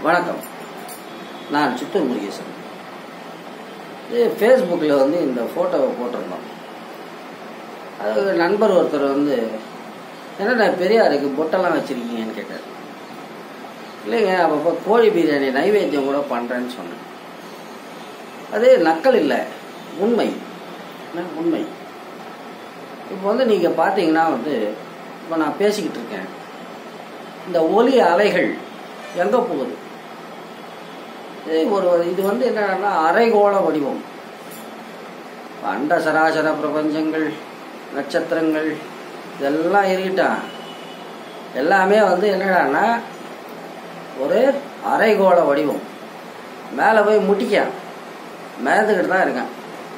வணக்கம் நான் சித்தூர் முருகேசன் இது ஃபேஸ்புக்கில் வந்து இந்த ஃபோட்டோவை போட்டிருந்தோம் அது நண்பர் ஒருத்தர் வந்து என்னடா பெரியாருக்கு பொட்டெல்லாம் வச்சுருக்கீங்கன்னு கேட்டார் இல்லைங்க அப்பப்போ கோழி பிரியாணி நைவேத்தியம் கூட பண்ணுறேன்னு சொன்னேன் அது நக்கல் இல்லை உண்மை என்ன உண்மை இப்போ வந்து நீங்கள் பார்த்தீங்கன்னா வந்து இப்போ நான் பேசிக்கிட்டு இருக்கேன் இந்த ஒலி அலைகள் எங்கே போகுது இது ஒரு இது வந்து என்னன்னா அரைகோள வடிவம் அண்ட சராசர பிரபஞ்சங்கள் நட்சத்திரங்கள் இதெல்லாம் இருக்கட்டும் எல்லாமே வந்து என்னடான்னா ஒரு அரைகோள வடிவம் மேலே போய் முட்டிக்க மேந்துக்கிட்டு தான் இருக்கான்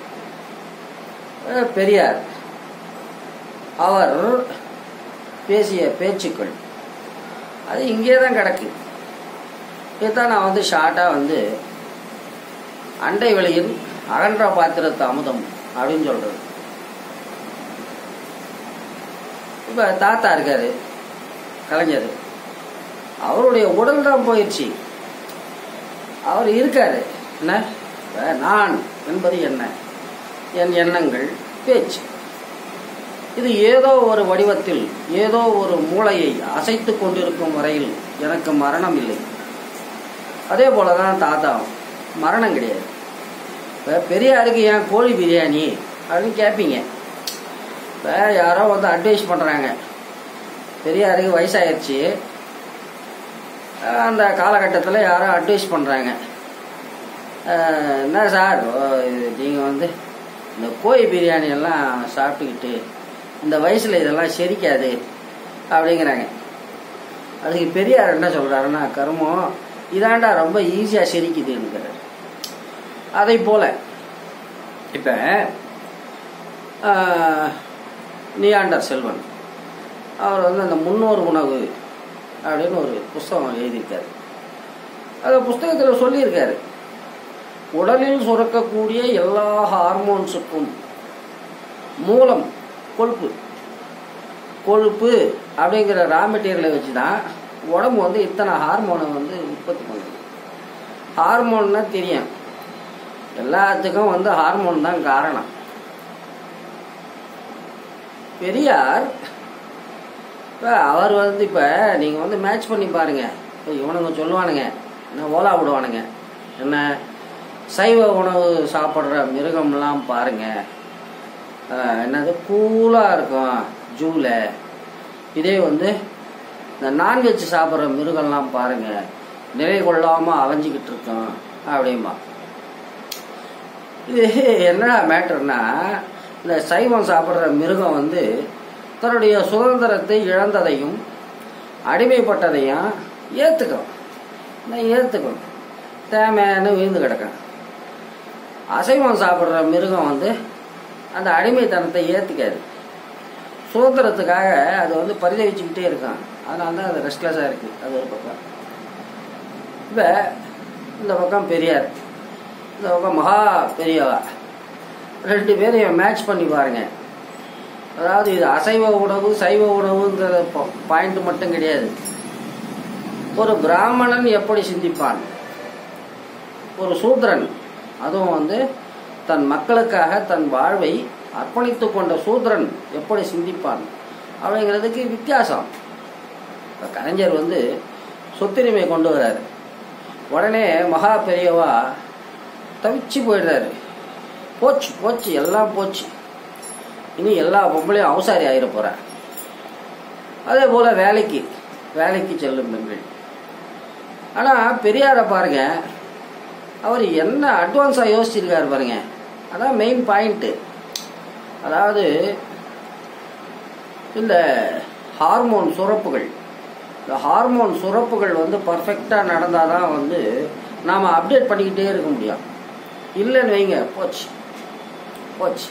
அஹ் பெரியார் அவர் பேசிய பேச்சுக்கள் அது இங்கே தான் கிடக்கு இதுதான் நான் வந்து ஷார்ட்டாக வந்து அண்டை வெளியில் அகன்ற பாத்திரத்து அமுதம் அப்படின்னு சொல்றது இப்போ தாத்தா இருக்காரு கலைஞர் அவருடைய உடல் தான் போயிடுச்சு அவர் இருக்காரு என்ன இப்ப நான் என்பது என்ன என் எண்ணங்கள் பேச்சு இது ஏதோ ஒரு வடிவத்தில் ஏதோ ஒரு மூளையை அசைத்து கொண்டிருக்கும் வரையில் எனக்கு மரணம் இல்லை அதே போல தான் தாத்தாவும் மரணம் கிடையாது இப்போ பெரியாருக்கு ஏன் கோழி பிரியாணி அப்படின்னு கேட்பீங்க இப்போ யாரோ வந்து அட்வைஸ் பண்ணுறாங்க பெரியாருக்கு வயசாயிருச்சு அந்த காலகட்டத்தில் யாரோ அட்வைஸ் பண்ணுறாங்க என்ன சார் நீங்கள் வந்து இந்த கோழி பிரியாணி எல்லாம் சாப்பிட்டுக்கிட்டு இந்த வயசில் இதெல்லாம் செரிக்காது அப்படிங்கிறாங்க அதுக்கு பெரியார் என்ன சொல்கிறாருன்னா கருமம் இதாண்டா ரொம்ப ஈஸியாக செரிக்குதுங்கிறார் அதை போல் இப்போ நியாண்டர் செல்வன் அவர் வந்து அந்த முன்னோர் உணவு அப்படின்னு ஒரு புஸ்தகம் எழுதியிருக்காரு அந்த புஸ்தகத்தில் சொல்லியிருக்காரு உடலில் சுரக்கக்கூடிய எல்லா ஹார்மோன்ஸுக்கும் மூலம் கொழுப்பு கொழுப்பு அப்படிங்கிற ரா மெட்டீரியலை வச்சு தான் உடம்பு வந்து இத்தனை ஹார்மோனை வந்து உற்பத்தி பண்ணுது ஹார்மோன்னா தெரியும் எல்லாத்துக்கும் வந்து ஹார்மோன் தான் காரணம் பெரியார் இப்போ அவர் வந்து இப்போ நீங்கள் வந்து மேட்ச் பண்ணி பாருங்க இப்போ இவனுங்க சொல்லுவானுங்க என்ன ஓலா விடுவானுங்க என்ன சைவ உணவு சாப்பிட்ற மிருகம்லாம் பாருங்க என்னது கூலாக இருக்கும் ஜூவில் இதே வந்து இந்த நான்வெஜ் சாப்பிட்ற மிருகம்லாம் பாருங்க நிலை கொள்ளாமல் அலைஞ்சிக்கிட்டு இருக்கோம் அப்படிமா இது என்னடா மேட்டர்னா இந்த சைவம் சாப்பிட்ற மிருகம் வந்து தன்னுடைய சுதந்திரத்தை இழந்ததையும் அடிமைப்பட்டதையும் ஏற்றுக்கும் நான் ஏற்றுக்கணும் தேமைன்னு விழுந்து கிடக்கும் அசைவம் சாப்பிட்ற மிருகம் வந்து அந்த அடிமைத்தனத்தை ஏற்றுக்காது சுதந்திரத்துக்காக அது வந்து பரிதவிச்சுக்கிட்டே இருக்கும் அதனால தான் அது ரெஸ்ட்லெஸ்ஸாக இருக்குது அது ஒரு பக்கம் இப்போ இந்த பக்கம் பெரியார் இந்த பக்கம் மகா பெரியவா ரெண்டு பேரையும் மேட்ச் பண்ணி பாருங்க அதாவது இது அசைவ உணவு சைவ உணவுங்கிற பாயிண்ட் மட்டும் கிடையாது ஒரு பிராமணன் எப்படி சிந்திப்பான் ஒரு சூத்ரன் அதுவும் வந்து தன் மக்களுக்காக தன் வாழ்வை அர்ப்பணித்து கொண்ட சூத்ரன் எப்படி சிந்திப்பான் அப்படிங்கிறதுக்கு வித்தியாசம் இப்போ கலைஞர் வந்து சொத்துரிமை கொண்டு வர்றாரு உடனே மகா பெரியவா தவிச்சு போயிடுறாரு போச்சு போச்சு எல்லாம் போச்சு இனி எல்லா பொம்பளையும் அவசாரி ஆயிட போற அதே போல வேலைக்கு வேலைக்கு செல்லும் பெண்கள் ஆனால் பெரியாரை பாருங்க அவர் என்ன அட்வான்ஸாக யோசிச்சிருக்காரு பாருங்க அதான் மெயின் பாயிண்ட்டு அதாவது இந்த ஹார்மோன் சுரப்புகள் இந்த ஹார்மோன் சுரப்புகள் வந்து பர்ஃபெக்டாக நடந்தால் தான் வந்து நாம் அப்டேட் பண்ணிக்கிட்டே இருக்க முடியும் இல்லைன்னு வைங்க போச்சு போச்சு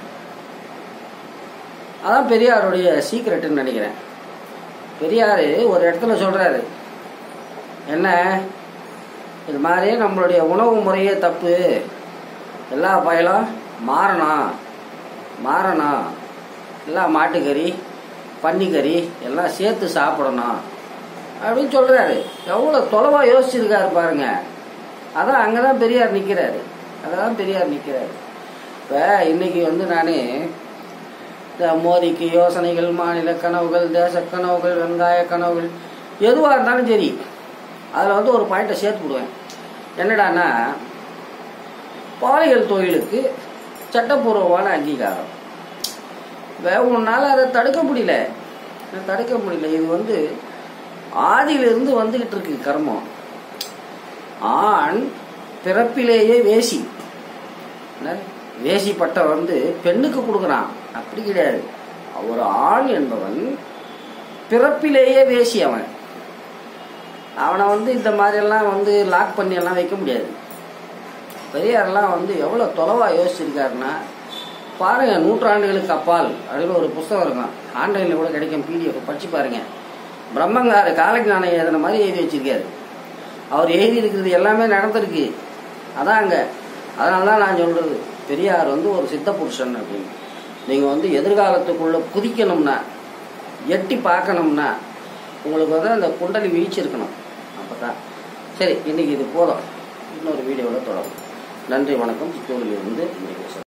அதான் பெரியாருடைய சீக்ரெட்டுன்னு நினைக்கிறேன் பெரியார் ஒரு இடத்துல சொல்கிறாரு என்ன இது மாதிரி நம்மளுடைய உணவு முறையே தப்பு எல்லா பயலும் மாறணும் மாறணும் எல்லாம் மாட்டுக்கறி பன்னிக்கறி எல்லாம் சேர்த்து சாப்பிடணும் அப்படின்னு சொல்றாரு எவ்வளோ தொலைவா யோசிச்சிருக்காரு பாருங்க அதான் அங்கே தான் பெரியார் நிற்கிறாரு அதான் பெரியார் நிற்கிறாரு இப்போ இன்னைக்கு வந்து நான் இந்த மோதிக்கு யோசனைகள் மாநில கனவுகள் தேச கனவுகள் வெங்காய கனவுகள் எதுவாக இருந்தாலும் சரி அதில் வந்து ஒரு பாயிண்ட்டை சேர்த்து விடுவேன் என்னடான்னா பாலியல் தொழிலுக்கு சட்டப்பூர்வமான அங்கீகாரம் வே- உன்னால அதை தடுக்க முடியல அதை தடுக்க முடியல இது வந்து ஆதியிலிருந்து வந்துகிட்டு இருக்கு கர்மம் ஆண் பிறப்பிலேயே வேசி என்ன? வேசி பட்டம் வந்து பெண்ணுக்கு கொடுக்குறான் அப்படி கிடையாது ஒரு ஆண் என்பவன் பிறப்பிலேயே வேசி அவன் அவனை வந்து இந்த மாதிரியெல்லாம் வந்து லாக் பண்ணி எல்லாம் வைக்க முடியாது பெரியாரெல்லாம் வந்து எவ்வளோ தொலைவா யோசிச்சிருக்காருன்னா பாருங்க நூற்றாண்டுகளுக்கு அப்பால் அப்படின்னு ஒரு புஸ்தகம் இருக்கும் ஆன்லைனில் கூட கிடைக்கும் பிடிஎஃப் படிச்சு பாருங்க பிரம்மங்கார காலஞானம் எழுதின மாதிரி எழுதி வச்சிருக்காரு அவர் எழுதி இருக்கிறது எல்லாமே நடந்திருக்கு அதான் அங்க அதனால தான் நான் சொல்றது பெரியார் வந்து ஒரு சித்த புருஷன் அப்படின்னு நீங்கள் வந்து எதிர்காலத்துக்குள்ள குதிக்கணும்னா எட்டி பார்க்கணும்னா உங்களுக்கு வந்து அந்த குண்டலி வீழ்ச்சிருக்கணும் அப்போ தான் சரி இன்னைக்கு இது போதும் இன்னொரு வீடியோவில் தொடரும் நன்றி வணக்கம் சித்தூரில் இருந்து இன்னைக்கு